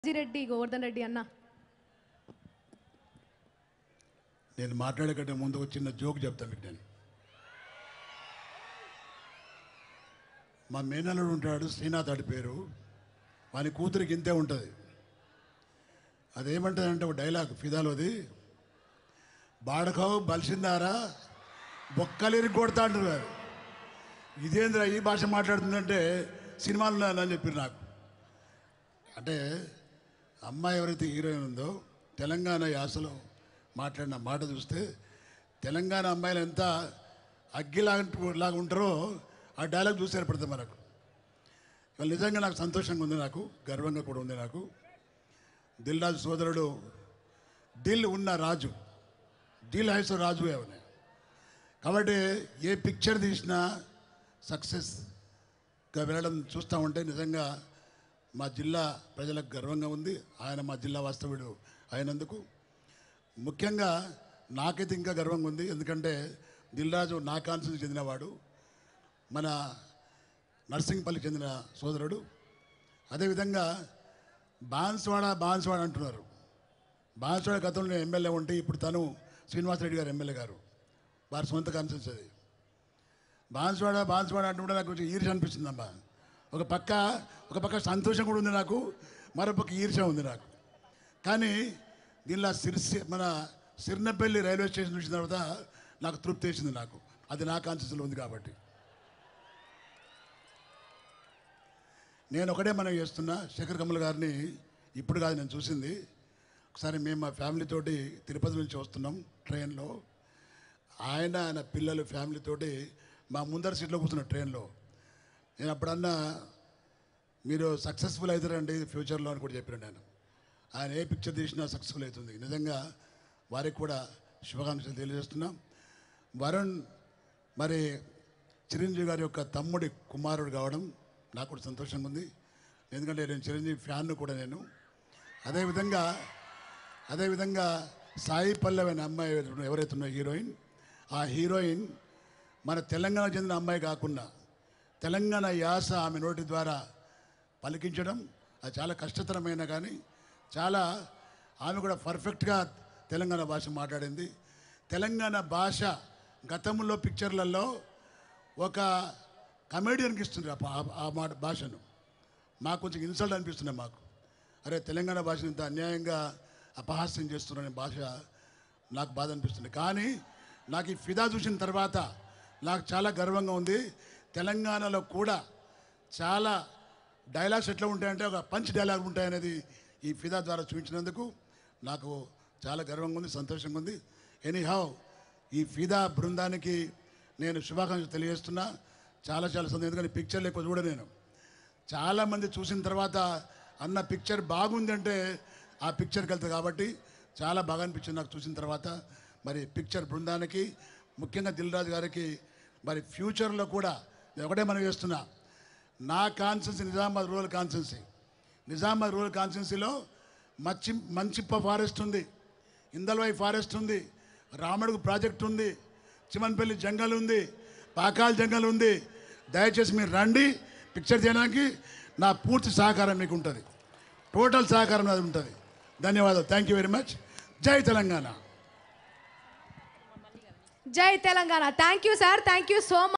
రెడ్డి గోవర్ధన్ రెడ్డి అన్న నేను మాట్లాడే కంటే ముందు ఒక చిన్న జోక్ చెప్తాను మీకు నేను మా మేనల్లుడు ఉంటాడు శ్రీనాథ్ అడి పేరు వాని కూతురికి ఇంతే ఉంటుంది అదేమంటుందంటే ఒక డైలాగ్ ఫిదాలోది బాడకావు బలిసిందారా బొక్కలేరి కొడతా అంటారు వారు. ఇదేంద్రా ఈ భాష మాట్లాడుతుందంటే సినిమాలో అని చెప్పారు నాకు అంటే అమ్మాయి ఎవరైతే హీరోయిన్ ఉందో తెలంగాణ యాసలో మాట్లాడిన మాట చూస్తే తెలంగాణ అమ్మాయిలు ఎంత అగ్గిలాగా లాగా ఉంటారో ఆ డైలాగ్ చూసి ఏర్పడుతుంది మనకు ఇవాళ నిజంగా నాకు సంతోషంగా ఉంది నాకు గర్వంగా కూడా ఉంది నాకు దిల్ రాజు సోదరుడు దిల్ ఉన్న రాజు దిల్ హైస్ రాజు అవనే కాబట్టి ఏ పిక్చర్ తీసినా సక్సెస్గా వెళ్ళడం చూస్తూ ఉంటే నిజంగా మా జిల్లా ప్రజలకు గర్వంగా ఉంది ఆయన మా జిల్లా వాస్తవుడు అయినందుకు ముఖ్యంగా నాకైతే ఇంకా గర్వంగా ఉంది ఎందుకంటే దిల్రాజు నా కాన్సెన్స్ చెందినవాడు మన నర్సింగ్పల్లికి చెందిన సోదరుడు అదేవిధంగా బాన్స్వాడ బాన్స్వాడ అంటున్నారు బాన్స్వాడ గతంలో ఎమ్మెల్యే ఉంటే ఇప్పుడు తను శ్రీనివాసరెడ్డి గారు ఎమ్మెల్యే గారు వారి సొంత కాన్సెన్స్ అది బాన్స్వాడ బాన్స్వాడ అంటుంటే నాకు కొంచెం ఈర్ష అనిపిస్తుందమ్మా ఒక పక్క ఒక పక్క సంతోషం కూడా ఉంది నాకు మరో పక్క ఈర్ష ఉంది నాకు కానీ దీనిలో సిరిసి మన సిరినపల్లి రైల్వే స్టేషన్ చూసిన తర్వాత నాకు తృప్తి వేసింది నాకు అది నా కాన్షియస్లో ఉంది కాబట్టి నేను ఒకటే మనం చేస్తున్నా శేఖర్ కమల్ గారిని ఇప్పుడు కాదు నేను చూసింది ఒకసారి మేము మా ఫ్యామిలీ తోటి తిరుపతి నుంచి వస్తున్నాం ట్రైన్లో ఆయన ఆయన పిల్లలు ఫ్యామిలీ తోటి మా ముందర సీట్లో కూర్చున్న ట్రైన్లో నేను అప్పుడన్నా మీరు సక్సెస్ఫుల్ అవుతారండి ఫ్యూచర్లో అని కూడా చెప్పాను నేను ఆయన ఏ పిక్చర్ తీసినా సక్సెస్ఫుల్ అవుతుంది నిజంగా వారికి కూడా శుభాకాంక్షలు తెలియజేస్తున్నాం వరుణ్ మరి చిరంజీవి గారి యొక్క తమ్ముడి కుమారుడు కావడం నాకు కూడా సంతోషంగా ఉంది ఎందుకంటే నేను చిరంజీవి ఫ్యాన్ కూడా నేను అదేవిధంగా అదేవిధంగా సాయి పల్లవి అనే అమ్మాయి ఎవరైతే ఉన్నో హీరోయిన్ ఆ హీరోయిన్ మన తెలంగాణ చెందిన అమ్మాయి కాకుండా తెలంగాణ యాస ఆమె నోటి ద్వారా పలికించడం అది చాలా కష్టతరమైన కానీ చాలా ఆమె కూడా పర్ఫెక్ట్గా తెలంగాణ భాష మాట్లాడింది తెలంగాణ భాష గతంలో పిక్చర్లలో ఒక కమేడియన్కి ఇస్తుంది ఆ పా- ఆ మాట భాషను మాకు కొంచెం ఇన్సల్ట్ అనిపిస్తున్నాయి మాకు అరే తెలంగాణ భాషను ఇంత అన్యాయంగా అపహాస్యం చేస్తున్నారనే భాష నాకు బాధ అనిపిస్తుంది కానీ నాకు ఈ ఫిదా చూసిన తర్వాత నాకు చాలా గర్వంగా ఉంది తెలంగాణలో కూడా చాలా డైలాగ్స్ ఎట్లా ఉంటాయంటే ఒక పంచ్ డైలాగ్ ఉంటాయనేది ఈ ఫిదా ద్వారా చూపించినందుకు నాకు చాలా గర్వంగా ఉంది సంతోషంగా ఉంది ఎనీహౌ ఈ ఫిదా బృందానికి నేను శుభాకాంక్షలు తెలియజేస్తున్నా చాలా చాలా సంతోషం ఎందుకంటే పిక్చర్లు ఎక్కువ చూడ నేను చాలామంది చూసిన తర్వాత అన్న పిక్చర్ బాగుందంటే ఆ పిక్చర్కి వెళ్తుంది కాబట్టి చాలా బాగా అనిపించింది నాకు చూసిన తర్వాత మరి పిక్చర్ బృందానికి ముఖ్యంగా దిల్ రాజు గారికి మరి ఫ్యూచర్లో కూడా నేను ఒకటే మనం చేస్తున్నా నా constituency Nizamabad rural constituency Nizamabad rural కాన్సెన్సీలో మచ్చి మంచిప్ప ఫారెస్ట్ ఉంది ఇందల్వాయి ఫారెస్ట్ ఉంది రామడుగు ప్రాజెక్ట్ ఉంది చిమన్పల్లి జంగల్ ఉంది పాకాల్ జంగల్ ఉంది దయచేసి మీరు రండి పిక్చర్ చేయడానికి నా పూర్తి సహకారం మీకు ఉంటుంది టోటల్ సహకారం అది ఉంటుంది ధన్యవాదాలు థ్యాంక్ యూ వెరీ మచ్ జై తెలంగాణ జై Telangana thank you sir thank you so much